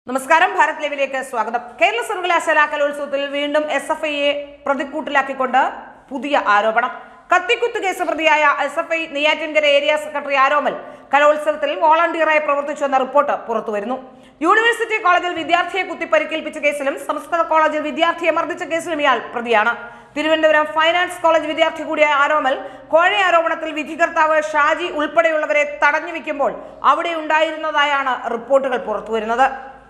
നമസ്കാരം ഭാരത് ലൈവിലേക്ക് സ്വാഗതം കേരള സർവകലാശാല കലോത്സവത്തിൽ വീണ്ടും എസ് എഫ് ഐയെ പ്രതിക്കൂട്ടിലാക്കിക്കൊണ്ട് പുതിയ ആരോപണം കത്തിക്കുത്ത് കേസ് പ്രതിയായ S F I Neyyattinkara area secretary Aromal കലോത്സവത്തിൽ വോളണ്ടിയറായി പ്രവർത്തിച്ചു എന്ന റിപ്പോർട്ട് പുറത്തുവരുന്നു യൂണിവേഴ്സിറ്റി കോളേജിൽ വിദ്യാർത്ഥിയെ കുത്തി പരിക്കേൽപ്പിച്ച കേസിലും സംസ്കൃത കോളേജിൽ വിദ്യാർത്ഥിയെ മർദ്ദിച്ച കേസിലും ഇയാൾ പ്രതിയാണ് തിരുവനന്തപുരം ഫൈനാൻസ് കോളേജ് വിദ്യാർത്ഥി കൂടിയായ ആരോമൽ കോഴ ആരോപണത്തിൽ വിധികർത്താവ് ഷാജി ഉൾപ്പെടെയുള്ളവരെ തടഞ്ഞു വെക്കുമ്പോൾ അവിടെ ഉണ്ടായിരുന്നതായാണ് റിപ്പോർട്ടുകൾ പുറത്തുവരുന്നത്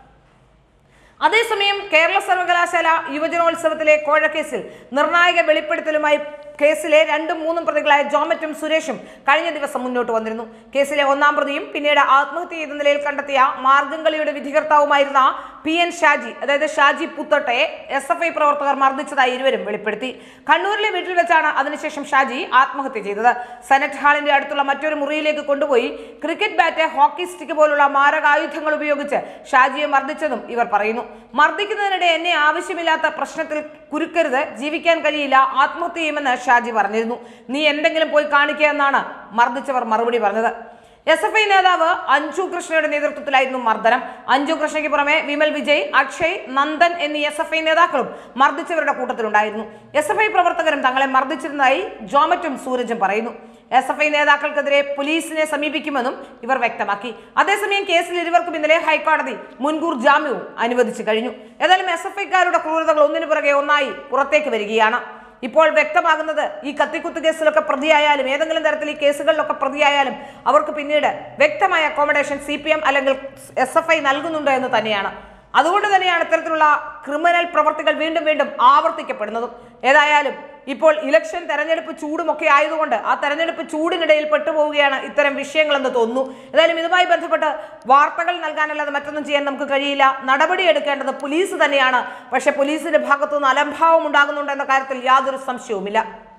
അതേസമയം കേരള സർവകലാശാല യുവജനോത്സവത്തിലെ കോഴക്കേസിൽ നിർണായക വെളിപ്പെടുത്തലുമായി കേസിലെ രണ്ടും മൂന്നും പ്രതികളായ ജോമറ്റും സുരേഷും കഴിഞ്ഞ ദിവസം മുന്നോട്ട് വന്നിരുന്നു കേസിലെ ഒന്നാം പ്രതിയും പിന്നീട് ആത്മഹത്യ ചെയ്ത നിലയിൽ കണ്ടെത്തിയ മാർഗംകളിയുടെ വിധികർത്താവുമായിരുന്ന പി എൻ ഷാജി അതായത് ഷാജി പുത്തട്ടയെ എസ് എഫ് ഐ പ്രവർത്തകർ മർദ്ദിച്ചതായി ഇരുവരും വെളിപ്പെടുത്തി കണ്ണൂരിലെ വീട്ടിൽ വെച്ചാണ് അതിനുശേഷം ഷാജി ആത്മഹത്യ ചെയ്തത് സെനറ്റ് ഹാളിന്റെ അടുത്തുള്ള മറ്റൊരു മുറിയിലേക്ക് കൊണ്ടുപോയി ക്രിക്കറ്റ് ബാറ്റ് ഹോക്കി സ്റ്റിക്ക് പോലുള്ള മാരകായുധങ്ങൾ ഉപയോഗിച്ച് ഷാജിയെ മർദ്ദിച്ചതും ഇവർ പറയുന്നു മർദ്ദിക്കുന്നതിനിടെ എന്നെ ആവശ്യമില്ലാത്ത പ്രശ്നത്തിൽ കുരുക്കരുത് ജീവിക്കാൻ കഴിയില്ല ആത്മഹത്യ ചെയ്യുമെന്ന് ഷാജി പറഞ്ഞിരുന്നു നീ എന്തെങ്കിലും പോയി കാണിക്കുക എന്നാണ് മർദ്ദിച്ചവർ മറുപടി പറഞ്ഞത് എസ് എഫ് ഐ നേതാവ് അഞ്ജു കൃഷ്ണയുടെ നേതൃത്വത്തിലായിരുന്നു മർദ്ദനം അഞ്ജു കൃഷ്ണയ്ക്ക് പുറമെ വിമൽ വിജയ് അക്ഷയ് നന്ദൻ എന്നീ എസ് എഫ് ഐ നേതാക്കളും മർദ്ദിച്ചവരുടെ കൂട്ടത്തിലുണ്ടായിരുന്നു എസ് എഫ് ഐ പ്രവർത്തകരും തങ്ങളെ മർദ്ദിച്ചിരുന്നതായി ജോമറ്റും സൂരജും പറയുന്നു എസ് എഫ് ഐ നേതാക്കൾക്കെതിരെ പോലീസിനെ സമീപിക്കുമെന്നും ഇവർ വ്യക്തമാക്കി അതേസമയം കേസിൽ ഇരുവർക്കും ഇന്നലെ ഹൈക്കോടതി മുൻകൂർ ജാമ്യവും അനുവദിച്ചു കഴിഞ്ഞു ഏതായാലും എസ് എഫ് ഐക്കാരുടെ ക്രൂരതകൾ ഒന്നിനു പുറകെ ഒന്നായി പുറത്തേക്ക് വരികയാണ് ഇപ്പോൾ വ്യക്തമാകുന്നത് ഈ കത്തിക്കുത്ത് കേസിലൊക്കെ പ്രതിയായാലും ഏതെങ്കിലും തരത്തിൽ ഈ കേസുകളിലൊക്കെ പ്രതിയായാലും അവർക്ക് പിന്നീട് വ്യക്തമായ അക്കോമഡേഷൻ സി പി എം അല്ലെങ്കിൽ എസ് എഫ് ഐ നൽകുന്നുണ്ട് എന്ന് തന്നെയാണ് അതുകൊണ്ട് തന്നെയാണ് ഇത്തരത്തിലുള്ള ക്രിമിനൽ പ്രവർത്തികൾ വീണ്ടും വീണ്ടും ആവർത്തിക്കപ്പെടുന്നതും ഏതായാലും ഇപ്പോൾ ഇലക്ഷൻ തെരഞ്ഞെടുപ്പ് ചൂടുമൊക്കെ ആയതുകൊണ്ട് ആ തെരഞ്ഞെടുപ്പ് ചൂടിനിടയിൽ പെട്ടുപോവുകയാണ് ഇത്തരം വിഷയങ്ങളെന്ന് തോന്നുന്നു ഏതായാലും ഇതുമായി ബന്ധപ്പെട്ട് വാർത്തകൾ നൽകാനല്ലാതെ മറ്റൊന്നും ചെയ്യാൻ നമുക്ക് കഴിയില്ല നടപടി എടുക്കേണ്ടത് പോലീസ് തന്നെയാണ് പക്ഷേ പോലീസിന്റെ ഭാഗത്തുനിന്ന് അലംഭാവം ഉണ്ടാകുന്നുണ്ട് എന്ന കാര്യത്തിൽ യാതൊരു സംശയവുമില്ല